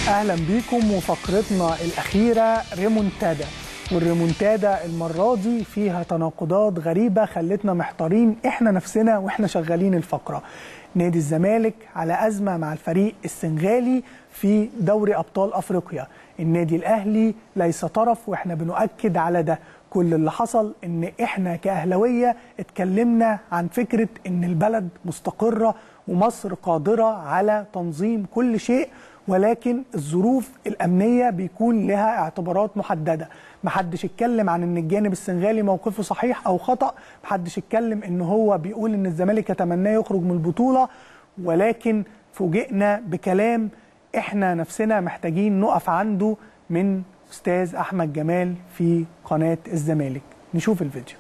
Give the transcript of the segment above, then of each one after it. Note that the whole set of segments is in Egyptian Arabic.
اهلا بيكم وفقرتنا الاخيره ريمونتادا والريمونتادا المره دي فيها تناقضات غريبه خلتنا محتارين احنا نفسنا واحنا شغالين الفقره نادي الزمالك على ازمه مع الفريق السنغالي في دوري ابطال افريقيا النادي الاهلي ليس طرف واحنا بنؤكد على ده كل اللي حصل ان احنا كاهلاويه اتكلمنا عن فكره ان البلد مستقره ومصر قادره على تنظيم كل شيء ولكن الظروف الامنيه بيكون لها اعتبارات محدده محدش اتكلم عن ان الجانب السنغالي موقفه صحيح او خطا محدش اتكلم ان هو بيقول ان الزمالك يتمناه يخرج من البطوله ولكن فوجئنا بكلام احنا نفسنا محتاجين نقف عنده من استاذ احمد جمال في قناه الزمالك نشوف الفيديو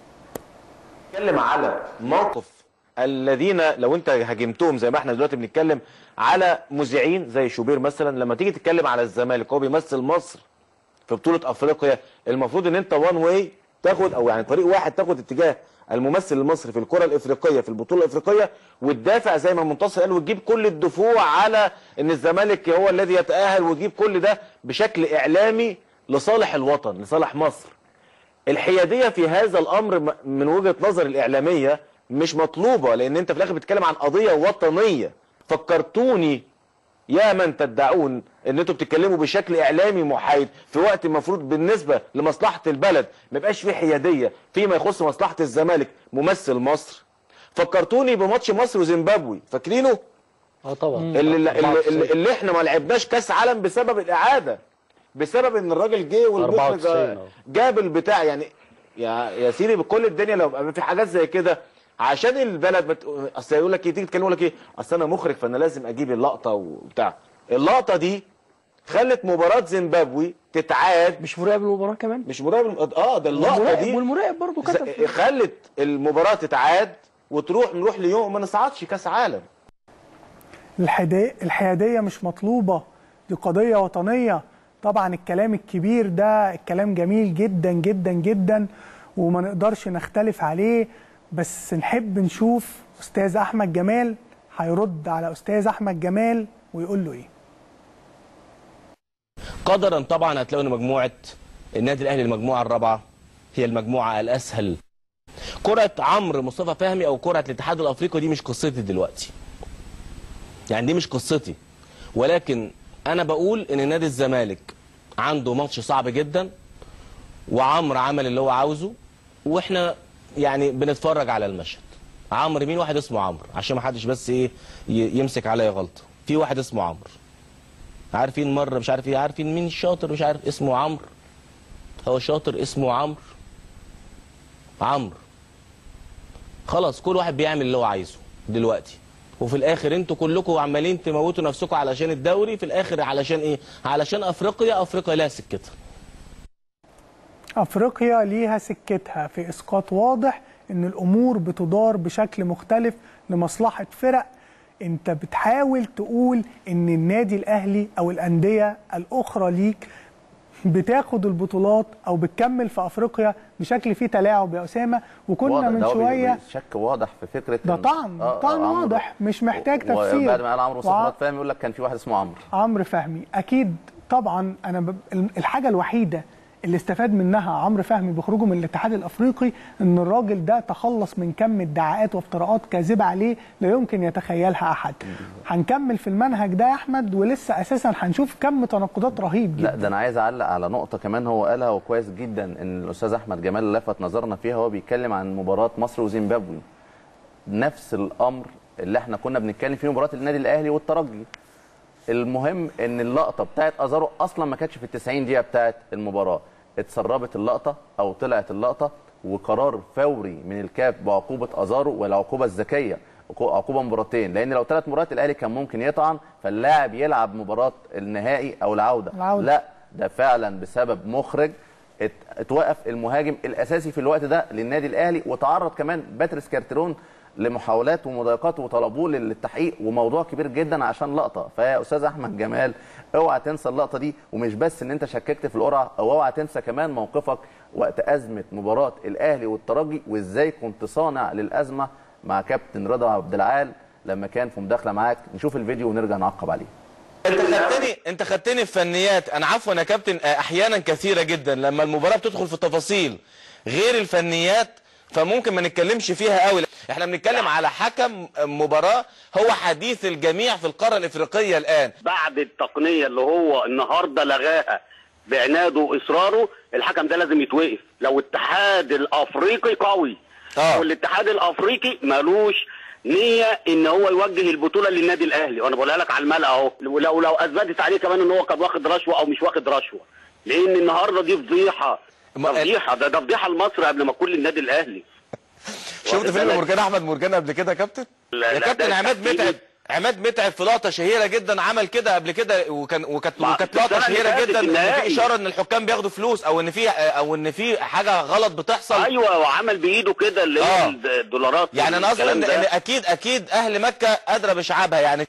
نتكلم على موقف الذين لو انت هاجمتهم زي ما احنا دلوقتي بنتكلم على مذيعين زي شوبير مثلا لما تيجي تتكلم على الزمالك هو بيمثل مصر في بطوله افريقيا المفروض ان انت وان واي تاخد او يعني طريق واحد تاخد اتجاه الممثل المصري في الكره الافريقيه في البطوله الافريقيه وتدافع زي ما منتصر قال وتجيب كل الدفوع على ان الزمالك هو الذي يتاهل وتجيب كل ده بشكل اعلامي لصالح الوطن لصالح مصر الحياديه في هذا الامر من وجهه نظر الاعلاميه مش مطلوبه لان انت في الاخر بتتكلم عن قضيه وطنيه فكرتوني يا من تدعون ان انتوا بتتكلموا بشكل اعلامي محايد في وقت المفروض بالنسبه لمصلحه البلد ما يبقاش فيه حياديه فيما يخص مصلحه الزمالك ممثل مصر فكرتوني بماتش مصر وزيمبابوي فاكرينه اه طبعا اللي, اللي, اللي, اللي احنا ما لعبناش كاس عالم بسبب الاعاده بسبب ان الراجل جه والمخرج 94 جاب البتاع يعني يا يا سيدي بكل الدنيا لو بقى في حاجات زي كده عشان البلد بت... اصل يقول لك ايه تيجي تتكلم يقول لك ايه اصل انا مخرج فانا لازم اجيب اللقطه وبتاع اللقطه دي خلت مباراه زيمبابوي تتعاد مش مراقب المباراه كمان مش مراقب اه ده اللقطه والمراقب- دي والمراقب برضه كتب ز- خلت المباراه تتعاد وتروح نروح ليوم ما نصعدش كاس عالم الحدا- الحياديه مش مطلوبه دي قضيه وطنيه طبعا الكلام الكبير ده الكلام جميل جدا جدا جدا وما نقدرش نختلف عليه بس نحب نشوف استاذ احمد جمال هيرد على استاذ احمد جمال ويقول له ايه قدرا طبعا هتلاقوا ان مجموعه النادي الاهلي المجموعه الرابعه هي المجموعه الاسهل كره عمرو مصطفى فهمي او كره الاتحاد الافريقي دي مش قصتي دلوقتي يعني دي مش قصتي ولكن انا بقول ان نادي الزمالك عنده ماتش صعب جدا وعمرو عمل اللي هو عاوزه واحنا يعني بنتفرج على المشهد عمرو مين واحد اسمه عمرو عشان ما حدش بس ايه ي- يمسك عليا غلطه في واحد اسمه عمرو عارفين مره مش عارف ايه عارفين مين الشاطر مش عارف اسمه عمرو هو شاطر اسمه عمرو عمرو خلاص كل واحد بيعمل اللي هو عايزه دلوقتي وفي الاخر انتوا كلكم عمالين تموتوا نفسكم علشان الدوري في الاخر علشان ايه علشان افريقيا افريقيا لها سكتها افريقيا ليها سكتها في اسقاط واضح ان الامور بتدار بشكل مختلف لمصلحه فرق انت بتحاول تقول ان النادي الاهلي او الانديه الاخرى ليك بتاخد البطولات او بتكمل في افريقيا بشكل فيه تلاعب يا اسامه وكنا واضح، من ده هو بي- شويه شك واضح في فكره ده إن- طعن آه، آه، طعن عمرو. واضح مش محتاج و- تفسير وبعد ما قال عمرو وع- صفرات فاهم يقول لك كان في واحد اسمه عمرو عمرو فهمي اكيد طبعا انا ب... الحاجه الوحيده اللي استفاد منها عمرو فهمي بخروجه من الاتحاد الافريقي ان الراجل ده تخلص من كم ادعاءات وافتراءات كاذبه عليه لا يمكن يتخيلها احد هنكمل في المنهج ده يا احمد ولسه اساسا هنشوف كم تناقضات رهيب لا جدا ده انا عايز اعلق على نقطه كمان هو قالها وكويس جدا ان الاستاذ احمد جمال لفت نظرنا فيها هو بيتكلم عن مباراه مصر وزيمبابوي نفس الامر اللي احنا كنا بنتكلم فيه مباراه النادي الاهلي والترجي المهم ان اللقطه بتاعت ازارو اصلا ما كانتش في ال 90 دقيقه بتاعت المباراه اتسربت اللقطه او طلعت اللقطه وقرار فوري من الكاف بعقوبه ازارو والعقوبه الذكيه عقوبه مباراتين لان لو ثلاث مباريات الاهلي كان ممكن يطعن فاللاعب يلعب مباراه النهائي او العوده العودة. لا ده فعلا بسبب مخرج ات- اتوقف المهاجم الاساسي في الوقت ده للنادي الاهلي وتعرض كمان باتريس كارترون لمحاولات ومضايقات وطلبوه للتحقيق وموضوع كبير جدا عشان لقطه فيا استاذ احمد جمال اوعى تنسى اللقطه دي ومش بس ان انت شككت في القرعه او اوعى تنسى كمان موقفك وقت ازمه مباراه الاهلي والترجي وازاي كنت صانع للازمه مع كابتن رضا عبد العال لما كان في مداخله معاك نشوف الفيديو ونرجع نعقب عليه انت خدتني خدتني انت خدتني في فنيات انا عفوا يا كابتن آه، احيانا كثيره جدا لما المباراه بتدخل في التفاصيل غير الفنيات فممكن ما نتكلمش فيها قوي احنا بنتكلم على حكم مباراه هو حديث الجميع في القاره الافريقيه الان بعد التقنيه اللي هو النهارده لغاها بعناده واصراره الحكم ده لازم يتوقف لو الاتحاد الافريقي قوي آه. والاتحاد الافريقي ملوش نيه ان هو يوجه البطوله للنادي الاهلي وانا بقولها لك على الملأ اهو ولو لو اثبتت عليه كمان ان هو كان واخد رشوه او مش واخد رشوه لان النهارده دي فضيحه ما- ده فضيحه ده ده فضيحه لمصر قبل ما تكون للنادي الاهلي شفت واخد فيلم بالك؟ مرجان احمد مرجان قبل كده يا كابتن لا، يا لا، كابتن ده عماد التحكيم- متعب عماد متعب في لقطه شهيره جدا عمل كده قبل كده وكان وكانت مع- وكانت لقطه السنة اللي شهيره فاتت جدا ان في النهائي. اشاره ان الحكام بياخدوا فلوس او ان في او ان في حاجه غلط بتحصل ايوه وعمل بايده كده اللي هي آه. الدولارات يعني انا قصدي ان والكلام إن ده. اكيد اكيد اهل مكه ادرى بشعابها يعني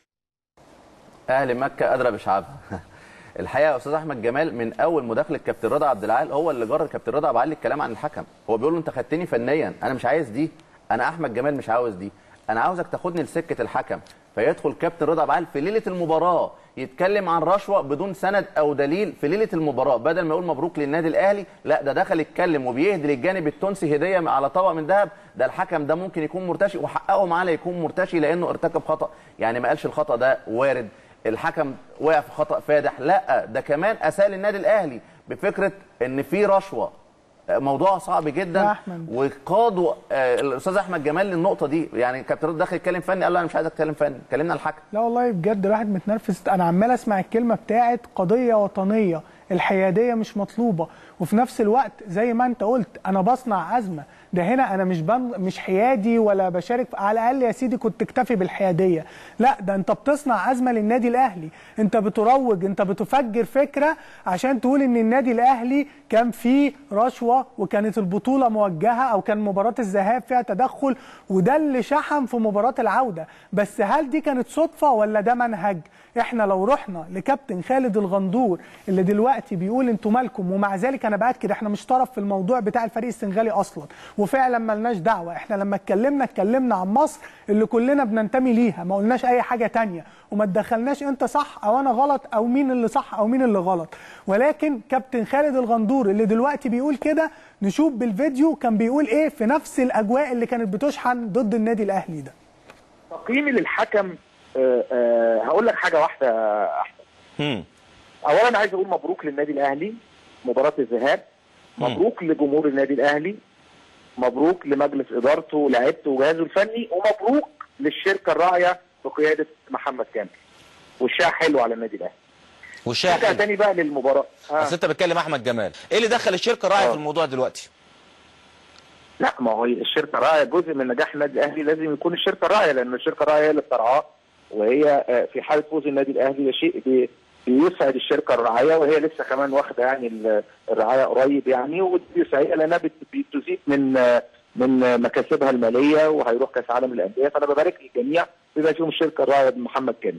اهل مكه ادرى بشعبها الحقيقه يا استاذ احمد جمال من اول مداخله كابتن رضا عبد العال هو اللي جرى كابتن رضا عبد العال الكلام عن الحكم هو بيقول له انت خدتني فنيا انا مش عايز دي انا احمد جمال مش عاوز دي انا عاوزك تاخدني لسكه الحكم فيدخل كابتن رضا عبد العال في ليله المباراه يتكلم عن رشوه بدون سند او دليل في ليله المباراه بدل ما يقول مبروك للنادي الاهلي لا ده دخل يتكلم وبيهدي للجانب التونسي هديه على طبق من ذهب ده الحكم ده ممكن يكون مرتشي وحققه معاه لا يكون مرتشي لانه ارتكب خطا يعني ما قالش الخطا ده وارد الحكم وقع في خطا فادح لا ده كمان اساء النادي الاهلي بفكره ان في رشوه موضوع صعب يا جدا أحمد. وقادوا آه، الاستاذ احمد جمال للنقطه دي يعني كابتن رضا داخل يتكلم فني قال له انا مش عايز اتكلم فني كلمنا على الحكم لا والله بجد الواحد متنرفز انا عمال اسمع الكلمه بتاعت قضيه وطنيه الحياديه مش مطلوبه وفي نفس الوقت زي ما انت قلت انا بصنع ازمه ده هنا انا مش بن... مش حيادي ولا بشارك على الاقل يا سيدي كنت تكتفي بالحياديه لا ده انت بتصنع ازمه للنادي الاهلي انت بتروج انت بتفجر فكره عشان تقول ان النادي الاهلي كان فيه رشوه وكانت البطوله موجهه او كان مباراه الذهاب فيها تدخل وده اللي شحن في مباراه العوده بس هل دي كانت صدفه ولا ده منهج احنا لو رحنا لكابتن خالد الغندور اللي دلوقتي بيقول انتوا مالكم ومع ذلك انا باكد احنا مش طرف في الموضوع بتاع الفريق السنغالي اصلا وفعلا ملناش دعوه احنا لما اتكلمنا اتكلمنا عن مصر اللي كلنا بننتمي ليها ما قلناش اي حاجه تانية وما تدخلناش انت صح او انا غلط او مين اللي صح او مين اللي غلط ولكن كابتن خالد الغندور اللي دلوقتي بيقول كده نشوف بالفيديو كان بيقول ايه في نفس الاجواء اللي كانت بتشحن ضد النادي الاهلي ده تقييمي للحكم آه، آه، هقول لك حاجه واحده يا احمد هم. اولا عايز اقول مبروك للنادي الاهلي مباراه الذهاب مبروك لجمهور النادي الاهلي مبروك لمجلس ادارته ولاعيبته وجهازه الفني ومبروك للشركه الراعيه بقياده محمد كامل وشها حلو على النادي الاهلي والشاحن ارجع تاني بقى للمباراه آه. بس انت بتكلم احمد جمال ايه اللي دخل الشركه راعي آه. في الموضوع دلوقتي لا ما هو الشركه الراعيه جزء من نجاح النادي الاهلي لازم يكون الشركه الراعيه لان الشركه الراعيه هي اللي بترعاه وهي آه، في حاله فوز النادي الاهلي ده شيء بي- بيسعد الشركه الراعيه وهي لسه كمان واخده يعني ال- الرعايه قريب يعني وبيسعدها لانها بت- بتزيد من آه، من آه، مكاسبها الماليه وهيروح كاس عالم الانديه فانا ببارك للجميع بما فيهم الشركه الراعيه محمد كامل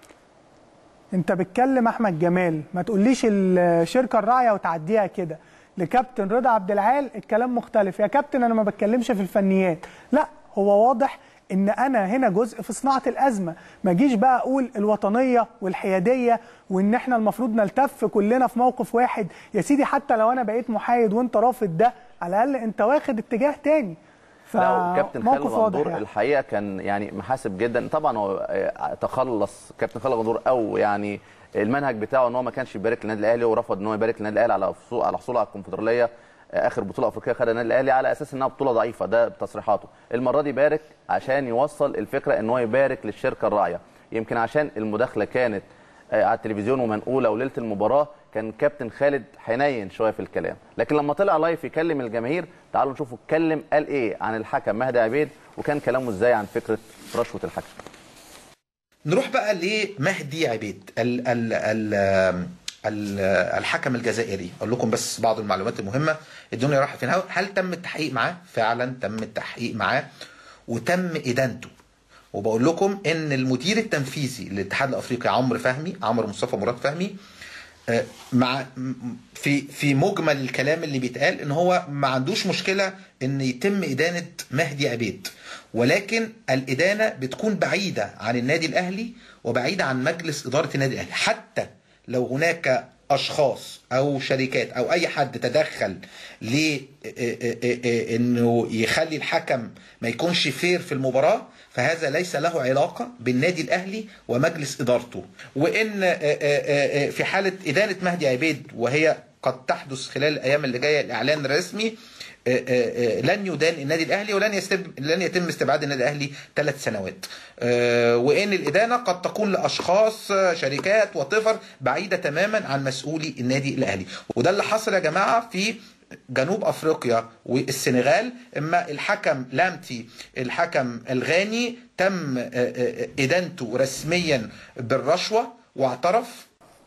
انت بتكلم احمد جمال ما تقوليش الشركه الراعيه وتعديها كده لكابتن رضا عبد العال الكلام مختلف يا كابتن انا ما بتكلمش في الفنيات لا هو واضح ان انا هنا جزء في صناعه الازمه ما جيش بقى اقول الوطنيه والحياديه وان احنا المفروض نلتف كلنا في موقف واحد يا سيدي حتى لو انا بقيت محايد وانت رافض ده على الاقل انت واخد اتجاه تاني لا كابتن خالد فموقف واضح غندور يعني. الحقيقه كان يعني محاسب جدا طبعا هو آه، تخلص كابتن خالد غندور او يعني المنهج بتاعه ان هو ما كانش يبارك للنادي الاهلي ورفض ان هو يبارك للنادي الاهلي على حصول على حصوله على الكونفدراليه آه، اخر بطوله افريقيه خدها النادي الاهلي على اساس انها بطوله ضعيفه ده بتصريحاته المره دي بارك عشان يوصل الفكره ان هو يبارك للشركه الراعيه يمكن عشان المداخله كانت آه، على التلفزيون ومنقوله وليله المباراه كان كابتن خالد حنين شويه في الكلام لكن لما طلع لايف يكلم الجماهير تعالوا نشوفه اتكلم قال ايه عن الحكم مهدي عبيد وكان كلامه ازاي عن فكره رشوه الحكم نروح بقى لمهدي عبيد ال ال ال ال الحكم الجزائري اقول لكم بس بعض المعلومات المهمه الدنيا رايحه فين هل تم التحقيق معاه فعلا تم التحقيق معاه وتم ادانته وبقول لكم ان المدير التنفيذي للاتحاد الافريقي عمرو فهمي عمرو مصطفى مراد فهمي آه، مع م- في في مجمل الكلام اللي بيتقال ان هو ما عندوش مشكله ان يتم ادانه مهدي عبيد ولكن الادانه بتكون بعيده عن النادي الاهلي وبعيده عن مجلس اداره النادي الاهلي حتى لو هناك اشخاص او شركات او اي حد تدخل ل انه يخلي الحكم ما يكونش فير في المباراه فهذا ليس له علاقه بالنادي الاهلي ومجلس ادارته وان آه، آه، آه، في حاله ادانه مهدي عبيد وهي قد تحدث خلال الايام اللي جايه الاعلان الرسمي آه، آه، آه، لن يدان النادي الاهلي ولن يستب... لن يتم استبعاد النادي الاهلي ثلاث سنوات آه، وان الادانه قد تكون لاشخاص آه، شركات وطفر بعيده تماما عن مسؤولي النادي الاهلي وده اللي حصل يا جماعه في جنوب افريقيا والسنغال اما الحكم لامتي الحكم الغاني تم آه، آه، ادانته رسميا بالرشوه واعترف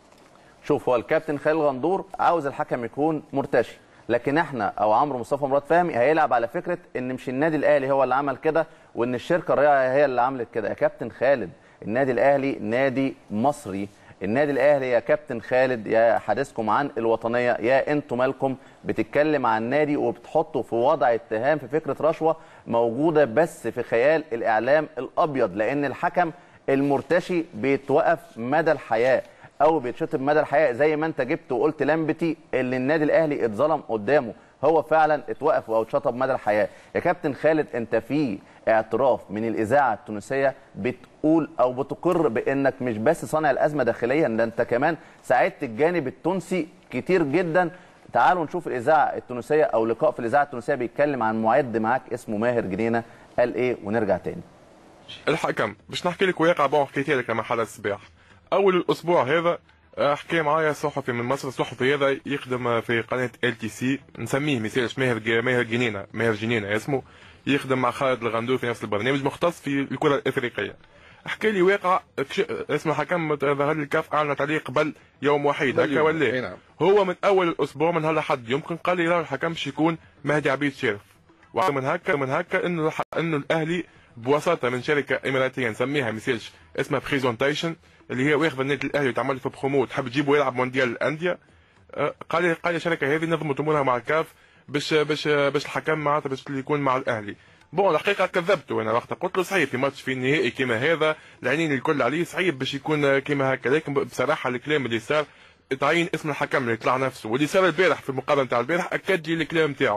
شوف هو الكابتن خالد غندور عاوز الحكم يكون مرتشي لكن احنا او عمرو مصطفى مراد فهمي هيلعب على فكره ان مش النادي الاهلي هو اللي عمل كده وان الشركه الراعيه هي اللي عملت كده يا كابتن خالد النادي الاهلي نادي مصري النادي الاهلي يا كابتن خالد يا حديثكم عن الوطنيه يا انتم مالكم بتتكلم عن نادي وبتحطه في وضع اتهام في فكره رشوه موجوده بس في خيال الاعلام الابيض لان الحكم المرتشي بيتوقف مدى الحياه او بيتشطب مدى الحياه زي ما انت جبت وقلت لمبتي اللي النادي الاهلي اتظلم قدامه هو فعلا اتوقف او اتشطب مدى الحياه يا كابتن خالد انت في اعتراف من الاذاعه التونسيه بتقول او بتقر بانك مش بس صانع الازمه داخليا ده انت كمان ساعدت الجانب التونسي كتير جدا تعالوا نشوف الاذاعه التونسيه او لقاء في الاذاعه التونسيه بيتكلم عن معد معاك اسمه ماهر جنينه قال ايه ونرجع تاني الحكم باش نحكي لك واقع بون حكيت لك لما حدث الصباح اول الاسبوع هذا آه، حكى معايا صحفي من مصر الصحفي هذا يخدم في قناه ال تي سي نسميه ما يصيرش ماهر ج- ماهر جنينه ماهر جنينه اسمه يخدم مع خالد الغندور في نفس البرنامج مختص في الكره الافريقيه حكى لي واقع كش- اسم الحكم ظهر لي الكاف اعلنت عليه قبل يوم وحيد هكا ولا هو من اول الاسبوع من هلا حد يمكن قال لي لا الحكم باش يكون مهدي عبيد شرف ومن هكا من هكا انه الح- انه الاهلي بوساطه من شركه اماراتيه نسميها مثالش اسمها بريزونتيشن اللي هي واخذه النادي الاهلي وتعمل في بخمود تحب تجيبه يلعب مونديال الانديه آه، قال لي قال لي الشركه هذه نظموا امورها مع الكاف باش باش باش الحكم معناتها باش يكون مع الاهلي بون الحقيقه كذبته انا وقتها قلت له صحيح في ماتش في النهائي كما هذا العينين الكل عليه صعيب باش يكون كما هكا لكن بصراحه الكلام اللي صار تعيين اسم الحكم اللي طلع نفسه واللي صار البارح في المقابله نتاع البارح اكد لي الكلام نتاعو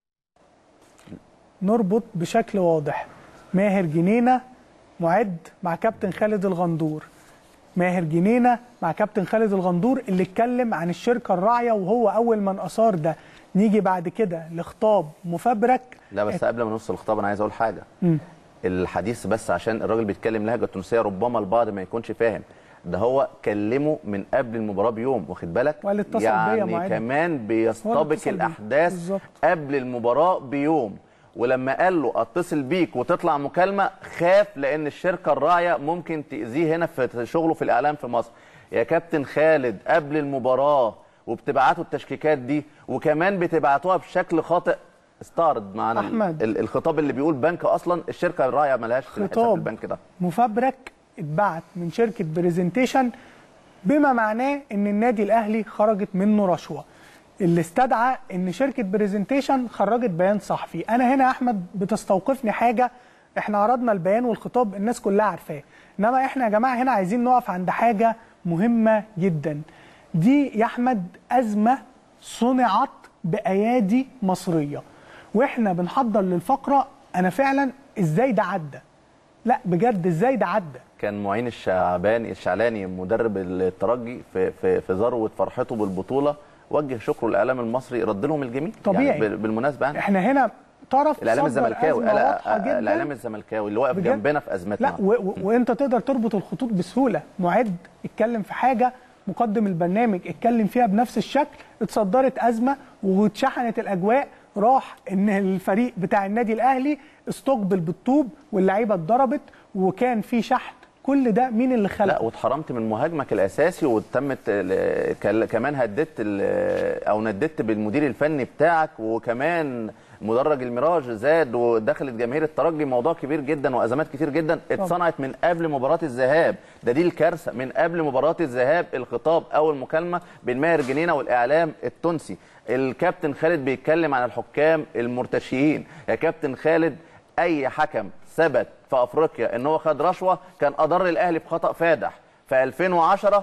نربط بشكل واضح ماهر جنينه معد مع كابتن خالد الغندور ماهر جنينه مع كابتن خالد الغندور اللي اتكلم عن الشركه الراعيه وهو اول من اثار ده نيجي بعد كده لخطاب مفبرك لا بس قبل ما نوصل الخطاب انا عايز اقول حاجه مم. الحديث بس عشان الراجل بيتكلم لهجه تونسيه ربما البعض ما يكونش فاهم ده هو كلمه من قبل المباراه بيوم واخد بالك وقال اتصل بيا يعني معانا. كمان هو بيستبق اللي اتصل بيه. الاحداث بالظبط. قبل المباراه بيوم ولما قال له اتصل بيك وتطلع مكالمه خاف لان الشركه الراعيه ممكن تاذيه هنا في شغله في الاعلام في مصر يا كابتن خالد قبل المباراه وبتبعتوا التشكيكات دي وكمان بتبعتوها بشكل خاطئ استعرض معانا ال- أحمد. ال- الخطاب اللي بيقول بنك اصلا الشركه الراعيه ملهاش في الحساب في خطاب البنك ده مفبرك اتبعت من شركه بريزنتيشن بما معناه ان النادي الاهلي خرجت منه رشوه اللي استدعى ان شركه بريزنتيشن خرجت بيان صحفي انا هنا يا احمد بتستوقفني حاجه احنا عرضنا البيان والخطاب الناس كلها عارفاه انما احنا يا جماعه هنا عايزين نقف عند حاجه مهمه جدا دي يا احمد ازمه صنعت بايادي مصريه واحنا بنحضر للفقره انا فعلا ازاي ده عدى لا بجد ازاي ده عدى كان معين الشعباني الشعلاني مدرب الترجي في في في ذروه فرحته بالبطوله وجه شكره للاعلام المصري رد لهم الجميل طبيعي. يعني بال- بالمناسبه يعني احنا هنا طرف الاعلام صدر الزملكاوي أزمة لا واضحة جداً. الاعلام الزملكاوي اللي واقف بجد؟ جنبنا في ازمتنا لا و... و... وانت تقدر تربط الخطوط بسهوله معد اتكلم في حاجه مقدم البرنامج اتكلم فيها بنفس الشكل اتصدرت ازمه واتشحنت الاجواء راح ان الفريق بتاع النادي الاهلي استقبل بالطوب واللعيبه اتضربت وكان في شحن كل ده مين اللي لا خلقه واتحرمت من مهاجمك الاساسي وتمت ال- كل- كمان هددت ال- او نددت بالمدير الفني بتاعك وكمان مدرج الميراج زاد ودخلت جماهير الترجي موضوع كبير جدا وازمات كتير جدا اتصنعت من قبل مباراه الذهاب ده دي الكارثه من قبل مباراه الذهاب الخطاب او المكالمه بين ماهر جنينه والاعلام التونسي الكابتن خالد بيتكلم عن الحكام المرتشيين يا كابتن خالد اي حكم ثبت في افريقيا ان هو خد رشوه كان اضر الاهلي بخطا فادح في 2010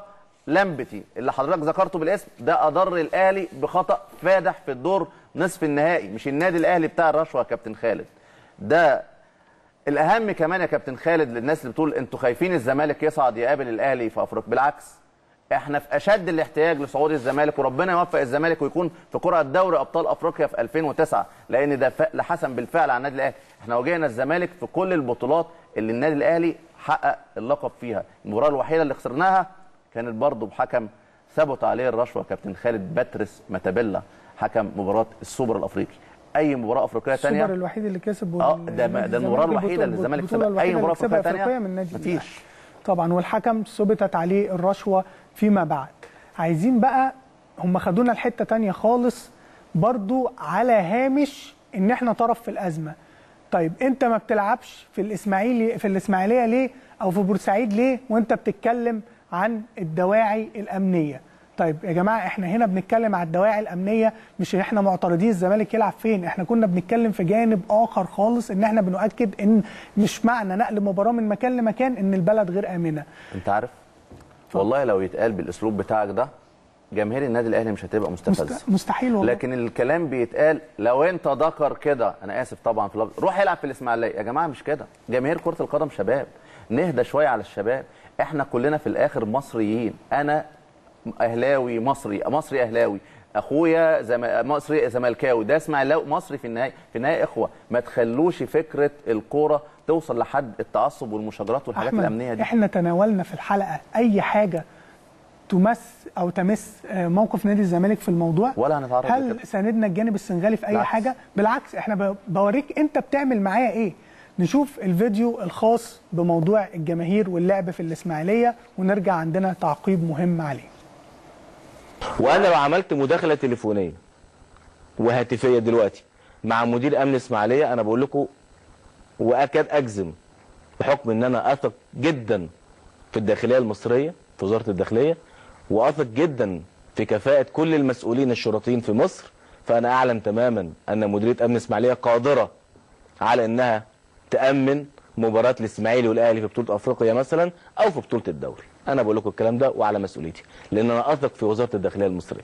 لمبتي اللي حضرتك ذكرته بالاسم ده اضر الاهلي بخطا فادح في الدور نصف النهائي مش النادي الاهلي بتاع الرشوه يا كابتن خالد ده الاهم كمان يا كابتن خالد للناس اللي بتقول انتوا خايفين الزمالك يصعد يقابل الاهلي في افريقيا بالعكس احنا في اشد الاحتياج لصعود الزمالك وربنا يوفق الزمالك ويكون في قرعه دوري ابطال افريقيا في 2009 لان ده فعل حسن بالفعل على النادي الاهلي احنا واجهنا الزمالك في كل البطولات اللي النادي الاهلي حقق اللقب فيها المباراه الوحيده اللي خسرناها كانت برضه بحكم ثبت عليه الرشوه كابتن خالد باتريس ماتابيلا حكم مباراه السوبر الافريقي اي مباراه افريقيه ثانيه السوبر الوحيد اللي كسب اه وال- ده نادي ده المباراه الزمالك الوحيده اللي البطولة- الزمالك البطولة كسبها اي الوحيدة مباراه اللي كسبها افريقيه ثانيه من النادي مفيش طبعا والحكم ثبتت عليه الرشوه فيما بعد عايزين بقى هم خدونا لحته تانية خالص برضو على هامش ان احنا طرف في الازمه طيب انت ما بتلعبش في الاسماعيلي في الاسماعيليه ليه او في بورسعيد ليه وانت بتتكلم عن الدواعي الامنيه طيب يا جماعه احنا هنا بنتكلم على الدواعي الامنيه مش احنا معترضين الزمالك يلعب فين احنا كنا بنتكلم في جانب اخر خالص ان احنا بنؤكد ان مش معنى نقل مباراه من مكان لمكان ان البلد غير امنه انت عارف والله لو يتقال بالاسلوب بتاعك ده جماهير النادي الاهلي مش هتبقى مستفزه مست... مستحيل والله لكن الكلام بيتقال لو انت ذكر كده انا اسف طبعا في اللفظ روح العب في الاسماعيليه يا جماعه مش كده جماهير كره القدم شباب نهدى شويه على الشباب احنا كلنا في الاخر مصريين انا اهلاوي مصري مصري اهلاوي اخويا زم... مصري زملكاوي ده اسماعيلاوي مصري في النهايه في النهايه اخوه ما تخلوش فكره الكوره توصل لحد التعصب والمشاجرات والحاجات أحمد الامنيه دي احنا تناولنا في الحلقه اي حاجه تمس او تمس آه، موقف نادي الزمالك في الموضوع ولا هنتعرض هل لكده. ساندنا الجانب السنغالي في اي بالعكس. حاجه بالعكس احنا ب- بوريك انت بتعمل معايا ايه نشوف الفيديو الخاص بموضوع الجماهير واللعب في الاسماعيليه ونرجع عندنا تعقيب مهم عليه وانا لو عملت مداخله تليفونيه وهاتفيه دلوقتي مع مدير امن اسماعيليه انا بقول لكم واكاد اجزم بحكم ان انا اثق جدا في الداخليه المصريه في وزاره الداخليه واثق جدا في كفاءه كل المسؤولين الشرطيين في مصر فانا اعلم تماما ان مديريه امن اسماعيليه قادره على انها تامن مباراه الاسماعيلي والاهلي في بطوله افريقيا مثلا او في بطوله الدوري انا بقول لكم الكلام ده وعلى مسؤوليتي لان انا اثق في وزاره الداخليه المصريه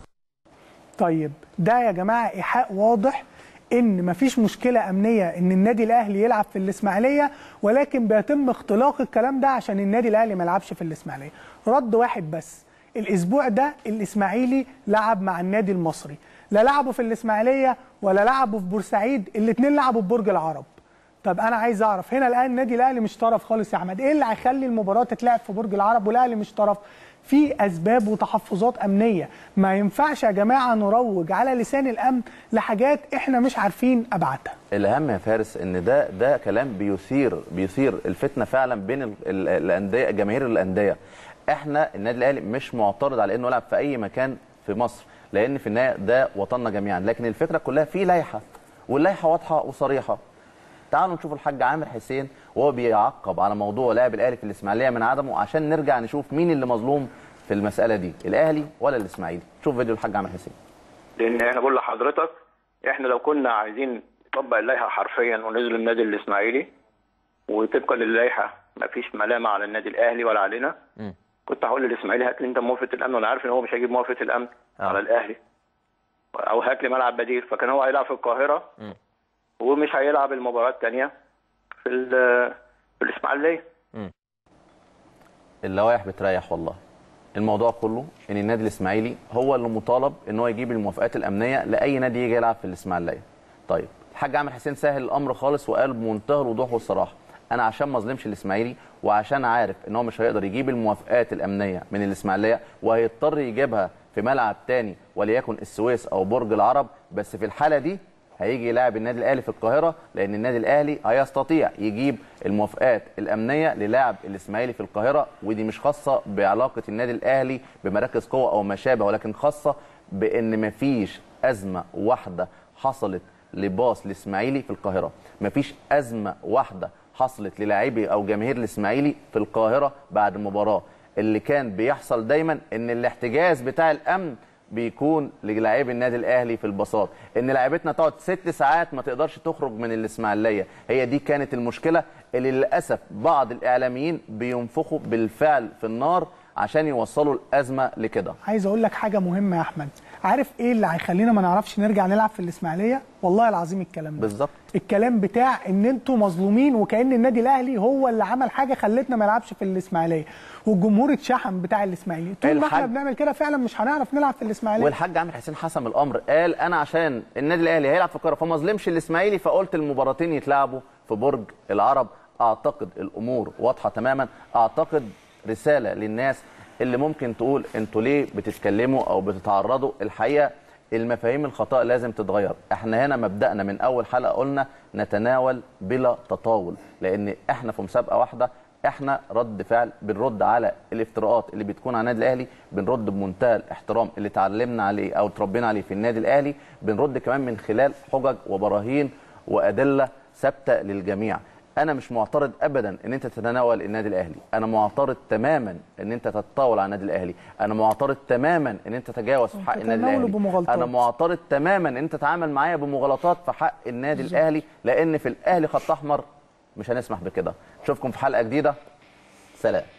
طيب ده يا جماعه ايحاء واضح ان مفيش مشكله امنيه ان النادي الاهلي يلعب في الاسماعيليه ولكن بيتم اختلاق الكلام ده عشان النادي الاهلي ما يلعبش في الاسماعيليه رد واحد بس الاسبوع ده الاسماعيلي لعب مع النادي المصري لا لعبوا في الاسماعيليه ولا لعبوا في بورسعيد الاثنين لعبوا في برج العرب طب انا عايز اعرف هنا الان النادي الاهلي مش طرف خالص يا احمد ايه اللي هيخلي المباراه تتلعب في برج العرب والاهلي مش طرف في اسباب وتحفظات امنيه ما ينفعش يا جماعه نروج على لسان الامن لحاجات احنا مش عارفين ابعادها الاهم يا فارس ان ده ده كلام بيثير بيثير الفتنه فعلا بين ال- ال- الانديه جماهير الانديه احنا النادي الاهلي مش معترض على انه يلعب في اي مكان في مصر لان في النهايه ده وطننا جميعا لكن الفكره كلها في لائحه واللائحه واضحه وصريحه تعالوا نشوف الحاج عامر حسين وهو بيعقب على موضوع لاعب الاهلي في الاسماعيليه من عدمه عشان نرجع نشوف مين اللي مظلوم في المساله دي الاهلي ولا الاسماعيلي شوف فيديو الحاج عامر حسين لان انا بقول لحضرتك احنا لو كنا عايزين نطبق اللائحه حرفيا ونزل النادي الاسماعيلي وطبقا للائحه ما فيش ملامه على النادي الاهلي ولا علينا كنت هقول للاسماعيلي هات لي انت موافقه الامن وانا عارف ان هو مش هيجيب موافقه الامن على الاهلي او هات لي ملعب بديل فكان هو هيلعب في القاهره ومش هيلعب المباراه الثانيه في ال- في الاسماعيليه اللوائح بتريح والله الموضوع كله ان النادي الاسماعيلي هو اللي مطالب ان هو يجيب الموافقات الامنيه لاي نادي يجي يلعب في الاسماعيليه طيب الحاج عامر حسين سهل الامر خالص وقال بمنتهى الوضوح والصراحه انا عشان ما اظلمش الاسماعيلي وعشان عارف ان هو مش هيقدر يجيب الموافقات الامنيه من الاسماعيليه وهيضطر يجيبها في ملعب تاني وليكن السويس او برج العرب بس في الحاله دي هيجي يلاعب النادي الاهلي في القاهره لان النادي الاهلي هيستطيع يجيب الموافقات الامنيه للاعب الاسماعيلي في القاهره ودي مش خاصه بعلاقه النادي الاهلي بمراكز قوه او ما شابه ولكن خاصه بان مفيش ازمه واحده حصلت لباص الاسماعيلي في القاهره مفيش ازمه واحده حصلت للاعبي او جماهير الاسماعيلي في القاهره بعد المباراه اللي كان بيحصل دايما ان الاحتجاز بتاع الامن بيكون للاعبي النادي الاهلي في البساط ان لعيبتنا تقعد ست ساعات ما تقدرش تخرج من الاسماعيليه هي دي كانت المشكله اللي للاسف بعض الاعلاميين بينفخوا بالفعل في النار عشان يوصلوا الازمه لكده عايز اقول لك حاجه مهمه يا احمد عارف ايه اللي هيخلينا ما نعرفش نرجع نلعب في الاسماعيليه والله العظيم الكلام ده بالظبط الكلام بتاع ان انتوا مظلومين وكان النادي الاهلي هو اللي عمل حاجه خلتنا ما نلعبش في الاسماعيليه والجمهور اتشحن بتاع الاسماعيلي طول ما احنا الحاج- بنعمل كده فعلا مش هنعرف نلعب في الاسماعيليه والحاج عامر حسين حسم الامر قال انا عشان النادي الاهلي هيلعب في القاهره فما اظلمش الاسماعيلي فقلت المباراتين يتلعبوا في برج العرب اعتقد الامور واضحه تماما اعتقد رساله للناس اللي ممكن تقول انتوا ليه بتتكلموا او بتتعرضوا الحقيقه المفاهيم الخطا لازم تتغير احنا هنا مبدأنا من اول حلقه قلنا نتناول بلا تطاول لان احنا في مسابقه واحده احنا رد فعل بنرد على الافتراءات اللي بتكون على النادي الاهلي بنرد بمنتهى الاحترام اللي اتعلمنا عليه او اتربينا عليه في النادي الاهلي بنرد كمان من خلال حجج وبراهين وادله ثابته للجميع انا مش معترض ابدا ان انت تتناول النادي الاهلي انا معترض تماما ان انت تتطاول على النادي الاهلي انا معترض تماما ان انت تتجاوز في حق النادي تتناوله الاهلي بمغالطات. انا معترض تماما ان انت تتعامل معايا بمغالطات في حق النادي بالظبط. الاهلي لان في الاهلي خط احمر مش هنسمح بكده اشوفكم في حلقه جديده سلام